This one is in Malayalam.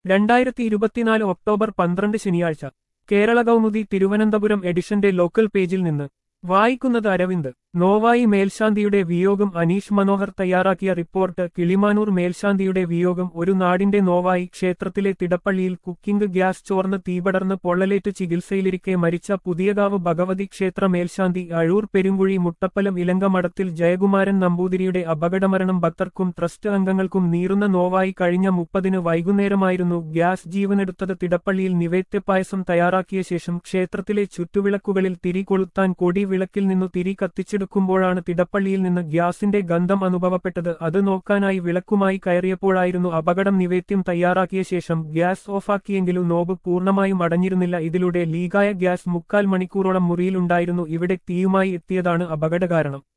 രണ്ടായിരത്തി ഇരുപത്തിനാല് ഒക്ടോബർ പന്ത്രണ്ട് ശനിയാഴ്ച കേരള കൗമുദി തിരുവനന്തപുരം എഡിഷന്റെ ലോക്കൽ പേജിൽ നിന്ന് വായിക്കുന്നത് അരവിന്ദ് നോവായി മേൽശാന്തിയുടെ വിയോഗം അനീഷ് മനോഹർ തയ്യാറാക്കിയ റിപ്പോർട്ട് കിളിമാനൂർ മേൽശാന്തിയുടെ വിയോഗം ഒരു നാടിന്റെ നോവായി ക്ഷേത്രത്തിലെ തിടപ്പള്ളിയിൽ കുക്കിംഗ് ഗ്യാസ് ചോർന്ന് തീപടർന്ന് പൊള്ളലേറ്റ് ചികിത്സയിലിരിക്കെ മരിച്ച പുതിയകാവ് ഭഗവതി ക്ഷേത്ര മേൽശാന്തി അഴൂർ പെരുങ്കുഴി മുട്ടപ്പലം ഇലങ്കമഠത്തിൽ ജയകുമാരൻ നമ്പൂതിരിയുടെ അപകടമരണം ഭക്തർക്കും ട്രസ്റ്റ് അംഗങ്ങൾക്കും നീറുന്ന നോവായി കഴിഞ്ഞ മുപ്പതിന് വൈകുന്നേരമായിരുന്നു ഗ്യാസ് ജീവനെടുത്തത് തിടപ്പള്ളിയിൽ നിവേദ്യപായസം തയ്യാറാക്കിയ ശേഷം ക്ഷേത്രത്തിലെ ചുറ്റുവിളക്കുകളിൽ തിരി കൊളുത്താൻ കൊടി വിളക്കിൽ നിന്നു തിരി കത്തിച്ചെടുക്കുമ്പോഴാണ് തിടപ്പള്ളിയിൽ നിന്ന് ഗ്യാസിന്റെ ഗന്ധം അനുഭവപ്പെട്ടത് അത് നോക്കാനായി വിളക്കുമായി കയറിയപ്പോഴായിരുന്നു അപകടം നിവേദ്യം തയ്യാറാക്കിയ ശേഷം ഗ്യാസ് ഓഫാക്കിയെങ്കിലും നോബ് പൂർണ്ണമായും അടഞ്ഞിരുന്നില്ല ഇതിലൂടെ ലീഗായ ഗ്യാസ് മുക്കാൽ മണിക്കൂറോളം മുറിയിലുണ്ടായിരുന്നു ഇവിടെ തീയുമായി എത്തിയതാണ് അപകടകാരണം